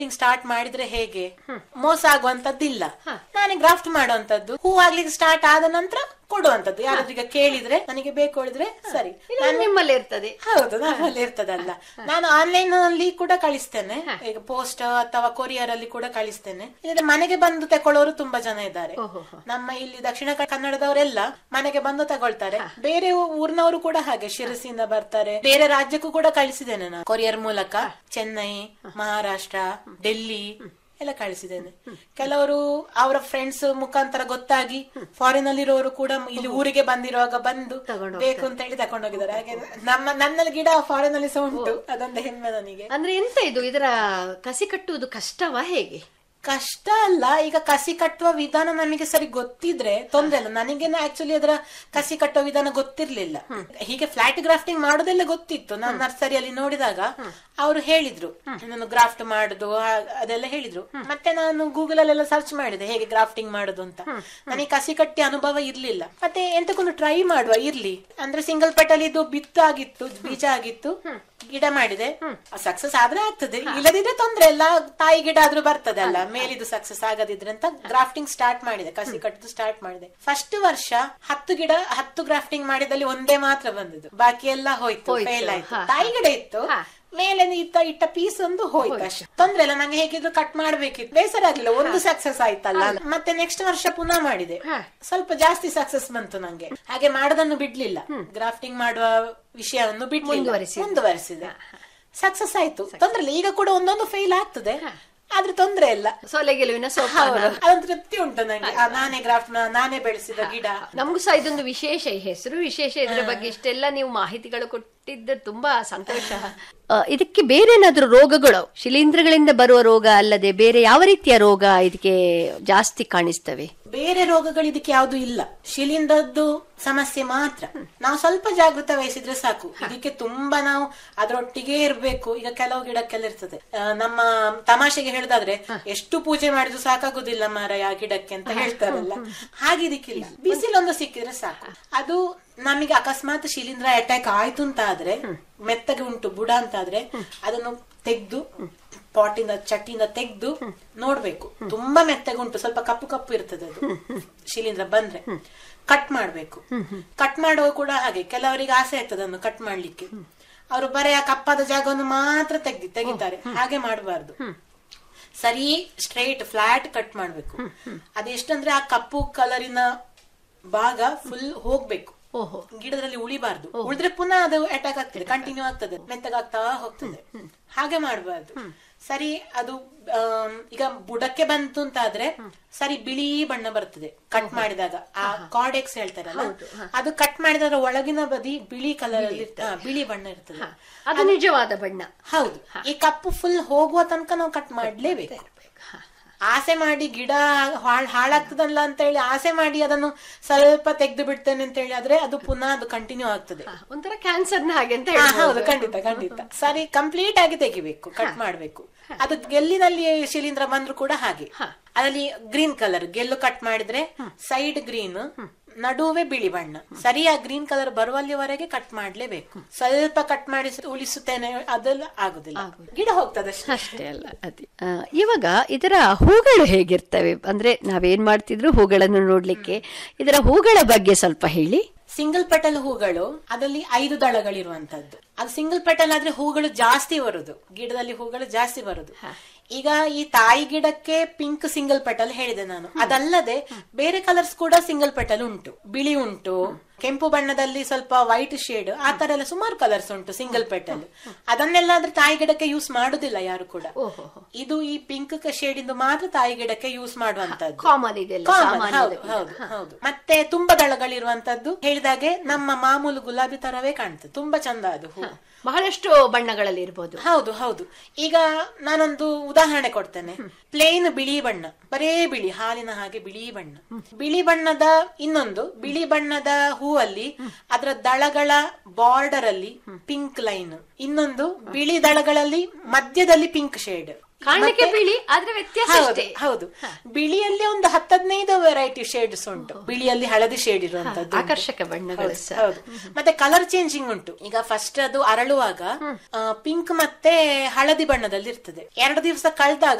Start ಮಾಡಿದ್ರೆ ಹೇಗೆ ಮೋಸ ಆಗುವಂತದ್ದಿಲ್ಲ ನಾನೇ ಗ್ರಾಫ್ಟ್ ಮಾಡುವಂತದ್ದು ಹೂ ಆಗ್ಲಿಕ್ಕೆ ಸ್ಟಾರ್ಟ್ ಆದ ನಂತರ ಕೊಡುವಂತದ್ದು ಯಾರಾದ್ರೀಗ ಕೇಳಿದ್ರೆ ನನಗೆ ಬೇಕು ಹೇಳಿದ್ರೆ ಸರಿ ಇಲ್ಲ ನಿಮ್ಮಲ್ಲಿ ಇರ್ತದೆ ಹೌದು ನಮ್ಮಲ್ಲಿ ಇರ್ತದಲ್ಲ ನಾನು ಆನ್ಲೈನ್ ಅಲ್ಲಿ ಕೂಡ ಕಳಿಸ್ತೇನೆ ಈಗ ಪೋಸ್ಟ್ ಅಥವಾ ಕೊರಿಯರ್ ಅಲ್ಲಿ ಕೂಡ ಕಳಿಸ್ತೇನೆ ಇಲ್ಲದ್ರೆ ಮನೆಗೆ ಬಂದು ತಕೊಳ್ಳೋರು ತುಂಬಾ ಜನ ಇದ್ದಾರೆ ನಮ್ಮ ಇಲ್ಲಿ ದಕ್ಷಿಣ ಕ- ಕನ್ನಡದವರೆಲ್ಲ ಮನೆಗೆ ಬಂದು ತಗೊಳ್ತಾರೆ ಬೇರೆ ಊ- ಊರ್ನವರು ಕೂಡ ಹಾಗೆ ಶಿರಸಿಯಿಂದ ಬರ್ತಾರೆ ಬೇರೆ ರಾಜ್ಯಕ್ಕೂ ಕೂಡ ಕಳಿಸಿದ್ದೇನೆ ನಾನು ಕೊರಿಯರ್ ಮೂಲಕ ಚೆನ್ನೈ ಮಹಾರಾಷ್ಟ್ರ ಡೆಲ್ಲಿ ಎಲ್ಲ ಕಳಿಸಿದ್ದೇನೆ ಕೆಲವರು ಅವರ ಫ್ರೆಂಡ್ಸ್ ಮುಖಾಂತರ ಗೊತ್ತಾಗಿ ಫಾರಿನ್ ಅಲ್ಲಿರೋರು ಕೂಡ ಇಲ್ಲಿ ಊರಿಗೆ ಬಂದಿರುವಾಗ ಬಂದು ಬೇಕು ಅಂತ ಹೇಳಿ ತಕೊಂಡೋಗಿದ್ದಾರೆ ಹಾಗೆ ನಮ್ಮ ನನ್ನಲ್ಲಿ ಗಿಡ ಫಾರಿನ್ ಅಲ್ಲಿ ಸಹ ಉಂಟು ಅದೊಂದು ಹೆಮ್ಮೆ ನನಗೆ ಅಂದ್ರೆ ಎಂತ ಇದು ಇದರ ಕಸಿ ಕಟ್ಟುವುದು ಕಷ್ಟವಾ ಹೇಗೆ ಕಷ್ಟ ಅಲ್ಲ ಈಗ ಕಸಿ ಕಟ್ಟುವ ವಿಧಾನ ನಮಗೆ ಸರಿ ಗೊತ್ತಿದ್ರೆ ತೊಂದ್ರೆ ಇಲ್ಲ ನನಗೇನು ಆಕ್ಚುಲಿ ಅದರ ಕಸಿ ಕಟ್ಟುವ ವಿಧಾನ ಗೊತ್ತಿರ್ಲಿಲ್ಲ ಹೀಗೆ ಫ್ಲಾಟ್ ಗ್ರಾಫ್ಟಿಂಗ್ ಮಾಡೋದೆಲ್ಲ ಗೊತ್ತಿತ್ತು ನಾನು ನರ್ಸರಿಯಲ್ಲಿ ನೋಡಿದಾಗ ಅವರು ಹೇಳಿದ್ರು ನಾನು ಗ್ರಾಫ್ಟ್ ಮಾಡುದು ಆ- ಅದೆಲ್ಲ ಹೇಳಿದ್ರು ಮತ್ತೆ ನಾನು ಗೂಗಲ್ ಅಲ್ಲೆಲ್ಲ ಸರ್ಚ್ ಮಾಡಿದೆ ಹೇಗೆ ಗ್ರಾಫ್ಟಿಂಗ್ ಮಾಡುದು ಅಂತ ನನಗೆ ಕಸಿ ಕಟ್ಟಿ ಅನುಭವ ಇರ್ಲಿಲ್ಲ ಮತ್ತೆ ಎಂತಕ್ಕೊಂದು ಟ್ರೈ ಮಾಡುವ ಇರ್ಲಿ ಅಂದ್ರೆ ಸಿಂಗಲ್ ಪೆಟಲ್ ಇದು ಬಿತ್ತು ಆಗಿತ್ತು ಬೀಜ ಆಗಿತ್ತು ಗಿಡ ಮಾಡಿದೆ ಸಕ್ಸಸ್ ಆದ್ರೆ ಆಗ್ತದೆ ಇಲ್ಲದಿದ್ರೆ ತೊಂದ್ರೆ ಇಲ್ಲ ತಾಯಿ ಗಿಡ ಆದ್ರೂ ಬರ್ತದೆ ಅಲ್ಲ ಮೇಲಿದು ಸಕ್ಸಸ್ ಆಗದಿದ್ರೆ ಅಂತ ಗ್ರಾಫ್ಟಿಂಗ್ ಸ್ಟಾರ್ಟ್ ಮಾಡಿದೆ ಕಸಿ ಕಟ್ಟದು ಸ್ಟಾರ್ಟ್ ಮಾಡಿದೆ ಫಸ್ಟ್ ವರ್ಷ ಹತ್ತು ಗಿಡ ಹತ್ತು ಗ್ರಾಫ್ಟಿಂಗ್ ಮಾಡಿದಲ್ಲಿ ಒಂದೇ ಮಾತ್ರ ಬಂದದ್ದು ಬಾಕಿ ಎಲ್ಲ ಹೋಯ್ತು ಫೇಲ್ ಆಯ್ತು ತಾಯಿ ಗಿಡ ಇತ್ತು ಮೇಲೆ ಇತ್ತ ಇಟ್ಟ ಪೀಸ್ ಒಂದು ಹೋಯ್ತು ಅಷ್ಟೇ ತೊಂದ್ರೆ ಇಲ್ಲ ನಂಗೆ ಹೇಗಿದ್ರು ಕಟ್ ಮಾಡ್ಬೇಕಿತ್ತು ಬೇಸರ ಆಗ್ಲಿಲ್ಲ ಒಂದು ಸಕ್ಸಸ್ ಆಯ್ತಲ್ಲ ಮತ್ತೆ ನೆಕ್ಸ್ಟ್ ವರ್ಷ ಪುನಃ ಮಾಡಿದೆ ಸ್ವಲ್ಪ ಜಾಸ್ತಿ ಸಕ್ಸಸ್ ಬಂತು ನಂಗೆ ಹಾಗೆ ಮಾಡೋದನ್ನು ಬಿಡ್ಲಿಲ್ಲ ಗ್ರಾಫ್ಟಿಂಗ್ ಮಾಡುವ ವಿಷಯವನ್ನು ಬಿಡ್ಲಿಲ್ಲ ಮುಂದುವರಿಸಿದೆ ಸಕ್ಸಸ್ ಆಯ್ತು ತೊಂದ್ರೆ ಇಲ್ಲ ಈಗ ಕೂಡ ಒಂದೊಂದು ಫೇಲ್ ಆಗ್ತದೆ ಆದ್ರೆ ತೊಂದ್ರೆ ಇಲ್ಲ ಸೊಲೆ ಗೆಲುವಿನ ಸೋಪಾನ ಹೌದು ಅದೊಂದು ತೃಪ್ತಿ ಉಂಟು ನಂಗೆ ಆ, ನಾನೇ ಗ್ರಾಫ್ಟ್ ನಾನೇ ಬೆಳೆಸಿದ ಗಿಡ ನಮಗೂ ಸಹ ಇದೊಂದು ವಿಶೇಷ ಈ ಹೆಸರು ವಿಶೇಷ ಇದ್ರ ಬಗ್ಗೆ ಇಷ್ಟೆಲ್ಲ ನೀವು ಮಾಹಿತಿಗಳು ಕೊಟ್ಟಿದ್ದು ತುಂಬಾ ಸಂತೋಷ ಆ, ಇದಕ್ಕೆ ಬೇರೆ ಏನಾದ್ರೂ ರೋಗಗಳು ಶಿಲೀಂಧ್ರಗಳಿಂದ ಬರುವ ರೋಗ ಅಲ್ಲದೆ ಬೇರೆ ಯಾವ ರೀತಿಯ ರೋಗ ಇದಕ್ಕೆ ಜಾಸ್ತಿ ಕಾಣಿಸ್ತವೆ ಬೇರೆ ರೋಗಗಳು ಇದಕ್ಕೆ ಯಾವುದು ಇಲ್ಲ ಶಿಲೀಂಧ್ರದ್ದು ಸಮಸ್ಯೆ ಮಾತ್ರ ನಾವು ಸ್ವಲ್ಪ ಜಾಗೃತ ವಹಿಸಿದ್ರೆ ಸಾಕು ಇದಕ್ಕೆ ತುಂಬಾ ನಾವು ಅದರೊಟ್ಟಿಗೆ ಇರ್ಬೇಕು ಈಗ ಕೆಲವು ಗಿಡಕ್ಕೆಲ್ಲ ಇರ್ತದೆ ಆ, ನಮ್ಮ ತಮಾಷೆಗೆ ಹೇಳುದಾದ್ರೆ ಎಷ್ಟು ಪೂಜೆ ಮಾಡಿದ್ರು ಸಾಕಾಗುದಿಲ್ಲ ಮಾರ ಆ ಗಿಡಕ್ಕೆ ಅಂತ ಹೇಳ್ತಾರಲ್ಲ ಹಾಗೆ ಇದಕ್ಕಿಲ್ಲ ಬಿಸಿಲೊಂದು ಸಿಕ್ಕಿದ್ರೆ ಸಾಕು ಅದು ನಮಗೆ ಅಕಸ್ಮಾತ್ ಶಿಲೀಂಧ್ರ ಅಟ್ಯಾಕ್ ಆಯ್ತು ಅಂತ ಆದ್ರೆ ಮೆತ್ತಗೆ ಉಂಟು ಬುಡ ಅಂತ ಆದ್ರೆ ಅದನ್ನು ತೆಗ್ದು ಪಾಟಿಂದ ಚಟ್ಟಿಯಿಂದ ತೆಗ್ದು ನೋಡ್ಬೇಕು ತುಂಬಾ ಮೆತ್ತಗೆ ಉಂಟು ಸ್ವಲ್ಪ ಕಪ್ಪು ಕಪ್ಪು ಇರ್ತದೆ ಅದು ಶಿಲೀಂಧ್ರ ಬಂದ್ರೆ ಕಟ್ ಮಾಡ್ಬೇಕು ಕಟ್ ಮಾಡುವ ಕೂಡ ಹಾಗೆ ಕೆಲವರಿಗೆ ಆಸೆ ಆಗ್ತದೆ ಅದನ್ನು ಕಟ್ ಮಾಡ್ಲಿಕ್ಕೆ ಅವರು ಬರೀ ಆ ಕಪ್ಪಾದ ಜಾಗವನ್ನು ಮಾತ್ರ ತೆಗ್ದಿ ತೆಗಿತಾರೆ ಹಾಗೆ ಮಾಡಬಾರ್ದು ಸರಿ ಸ್ಟ್ರೈಟ್ ಫ್ಲಾಟ್ ಕಟ್ ಮಾಡ್ಬೇಕು ಅದೆಷ್ಟಂದ್ರೆ ಆ ಕಪ್ಪು ಕಲರಿನ ಭಾಗ ಫುಲ್ ಹೋಗ್ಬೇಕು ಓಹೋ ಗಿಡದಲ್ಲಿ ಉಳಿಬಾರ್ದು ಉಳಿದ್ರೆ ಪುನಃ ಅದು ಅಟ್ಯಾಕ್ ಆಗ್ತದೆ ಕಂಟಿನ್ಯೂ ಆಗ್ತದೆ ಮೆತ್ತಗಾಗ್ತಾ ಹೋಗ್ತದೆ ಹಾಗೆ ಮಾಡಬಾರ್ದು ಸರಿ ಅದು ಆಮ್, ಈಗ ಬುಡಕ್ಕೆ ಬಂತು ಅಂತ ಆದ್ರೆ ಸರಿ ಬಿಳಿ ಬಣ್ಣ ಬರ್ತದೆ ಕಟ್ ಮಾಡಿದಾಗ ಆ ಕಾರ್ಡೆಕ್ಸ್ ಹೇಳ್ತಾರಲ್ಲ ಅದು ಕಟ್ ಮಾಡಿದಾಗ ಒಳಗಿನ ಬದಿ ಬಿಳಿ ಕಲರ್ ಅಲ್ಲಿ ಇರ್ತ- ಹಾ, ಬಿಳಿ ಬಣ್ಣ ಇರ್ತದೆ ಅದು ನಿಜವಾದ ಬಣ್ಣ ಹೌದು ಈ ಕಪ್ಪು ಫುಲ್ ಹೋಗುವ ತನಕ ನಾವು ಕಟ್ ಮಾಡ್ಲೇಬೇಕು ಆಸೆ ಮಾಡಿ ಗಿಡ ಹಾಳ್ ಹಾಳಾಗ್ತದಲ್ಲ ಅಂತ ಹೇಳಿ ಆಸೆ ಮಾಡಿ ಅದನ್ನು ಸ್ವಲ್ಪ ತೆಗೆದು ಬಿಡ್ತೇನೆ ಅಂತ ಹೇಳಿ ಆದ್ರೆ ಅದು ಪುನಃ ಅದು ಕಂಟಿನ್ಯೂ ಆಗ್ತದೆ ಹ, ಒಂಥರ ಕ್ಯಾನ್ಸರ್ನ ಹಾಗೆ ಅಂತ ಹಾ, ಹೇಳ್ಬೋದು. ಹೌದು ಖಂಡಿತ ಖಂಡಿತ ಸರಿ ಕಂಪ್ಲೀಟ್ ಆಗಿ ತೆಗಿಬೇಕು ಕಟ್ ಮಾಡ್ಬೇಕು ಅದು ಗೆಲ್ಲಿನಲ್ಲಿ ಶಿಲೀಂಧ್ರ ಬಂದ್ರು ಕೂಡ ಹಾಗೆ ಅದರಲ್ಲಿ ಗ್ರೀನ್ ಕಲರ್ ಗೆಲ್ಲು ಕಟ್ ಮಾಡಿದ್ರೆ ಸೈಡ್ ಗ್ರೀನ್ ನಡುವೆ ಬಿಳಿ ಬಣ್ಣ ಸರಿ ಆ ಗ್ರೀನ್ ಕಲರ್ ಬರುವಲ್ಲಿವರೆಗೆ ಕಟ್ ಮಾಡ್ಲೇಬೇಕು ಸ್ವಲ್ಪ ಕಟ್ ಮಾಡಿ ಉಳಿಸುತ್ತೇನೆ ಅದೆಲ್ಲ ಆಗುದಿಲ್ಲ ಗಿಡ ಹೋಗ್ತದೆ ಅಷ್ಟೇ. ಅಷ್ಟೇ ಅಲ್ಲ ಅದೇ ಆ, ಇವಾಗ ಇದರ ಹೂಗಳು ಹೇಗಿರ್ತವೆ ಅಂದ್ರೆ ನಾವೇನ್ ಮಾಡ್ತಿದ್ರು ಹೂಗಳನ್ನು ನೋಡ್ಲಿಕ್ಕೆ ಇದರ ಹೂಗಳ ಬಗ್ಗೆ ಸ್ವಲ್ಪ ಹೇಳಿ ಸಿಂಗಲ್ ಪೆಟಲ್ ಹೂಗಳು ಅದರಲ್ಲಿ ಐದು ದಳಗಳಿರುವಂತದ್ದು ಅದು ಸಿಂಗಲ್ ಪೆಟಲ್ ಆದ್ರೆ ಹೂಗಳು ಜಾಸ್ತಿ ಬರುದು ಗಿಡದಲ್ಲಿ ಹೂಗಳು ಜಾಸ್ತಿ ಬರುದು ಈಗ ಈ ತಾಯಿ ಗಿಡಕ್ಕೆ ಪಿಂಕ್ ಸಿಂಗಲ್ ಪೆಟಲ್ ಹೇಳಿದೆ ನಾನು ಅದಲ್ಲದೆ ಬೇರೆ ಕಲರ್ಸ್ ಕೂಡ ಸಿಂಗಲ್ ಪೆಟಲ್ ಉಂಟು ಬಿಳಿ ಉಂಟು ಕೆಂಪು ಬಣ್ಣದಲ್ಲಿ ಸ್ವಲ್ಪ ವೈಟ್ ಶೇಡ್ ಆ ತರ ಎಲ್ಲ ಸುಮಾರು ಕಲರ್ಸ್ ಉಂಟು ಸಿಂಗಲ್ ಪೆಟಲ್ ಅದನ್ನೆಲ್ಲ ಆದ್ರೆ ತಾಯಿ ಗಿಡಕ್ಕೆ ಯೂಸ್ ಮಾಡುದಿಲ್ಲ ಯಾರು ಕೂಡ ಇದು ಈ ಪಿಂಕ್ ಶೇಡ್ ಇಂದು ಮಾತ್ರ ತಾಯಿ ಗಿಡಕ್ಕೆ ಯೂಸ್ ಮಾಡುವಂತದ್ದು ಕಾಮನ್ ಇದೆಲ್ಲ Common, ಸಾಮಾನ್ಯದ ಹೌದು ಗಿಡ. ಹೌದು ಹೌದು ಮತ್ತೆ ತುಂಬಾ ದಳಗಳಿರುವಂತದ್ದು ಹೇಳಿದಾಗೆ ನಮ್ಮ ಮಾಮೂಲು ಗುಲಾಬಿ ತರವೇ ಕಾಣ್ತದೆ ತುಂಬಾ ಚಂದ ಅದು ಹೂ ಬಹಳಷ್ಟು ಬಣ್ಣಗಳಲ್ಲಿ ಇರ್ಬೋದು ಹೌದು ಹೌದು ಈಗ ನಾನೊಂದು ಉದಾಹರಣೆ ಕೊಡ್ತೇನೆ ಪ್ಲೇನ್ ಬಿಳಿ ಬಣ್ಣ ಬರೇ ಬಿಳಿ ಹಾಲಿನ ಹಾಗೆ ಬಿಳಿ ಬಣ್ಣ ಬಿಳಿ ಬಣ್ಣದ ಇನ್ನೊಂದು ಬಿಳಿ ಬಣ್ಣದ ಹೂವಲ್ಲಿ ಅದರ ದಳಗಳ ಬಾರ್ಡರ್ ಅಲ್ಲಿ ಪಿಂಕ್ ಲೈನ್ ಇನ್ನೊಂದು ಬಿಳಿ ದಳಗಳಲ್ಲಿ ಮಧ್ಯದಲ್ಲಿ ಪಿಂಕ್ ಶೇಡ್ ಕಾಣಲಿಕ್ಕೆ ಮತ್ತೆ- ಬಿಳಿ ಆದ್ರೆ ವ್ಯತ್ಯಾಸ ಹೌದು ಅಷ್ಟೇ ಹೌದು ಬಿಳಿಯಲ್ಲಿ ಒಂದು ಹತ್ತದೈದು ವೆರೈಟಿ ಶೇಡ್ಸ್ ಉಂಟು ಬಿಳಿಯಲ್ಲಿ ಹಳದಿ ಶೇಡ್ ಇರುವಂತದ್ದು ಉಂಟು. ಆಕರ್ಷಕ ಬಣ್ಣಗಳು ಹೌದು, ಸಹ ಹೌದು ಮತ್ತೆ ಕಲರ್ ಚೇಂಜಿಂಗ್ ಉಂಟು ಈಗ ಫಸ್ಟ್ ಅದು ಅರಳುವಾಗ ಪಿಂಕ್ ಮತ್ತೆ ಹಳದಿ ಬಣ್ಣದಲ್ಲಿ ಇರ್ತದೆ ಎರಡು ದಿವಸ ಕಳೆದಾಗ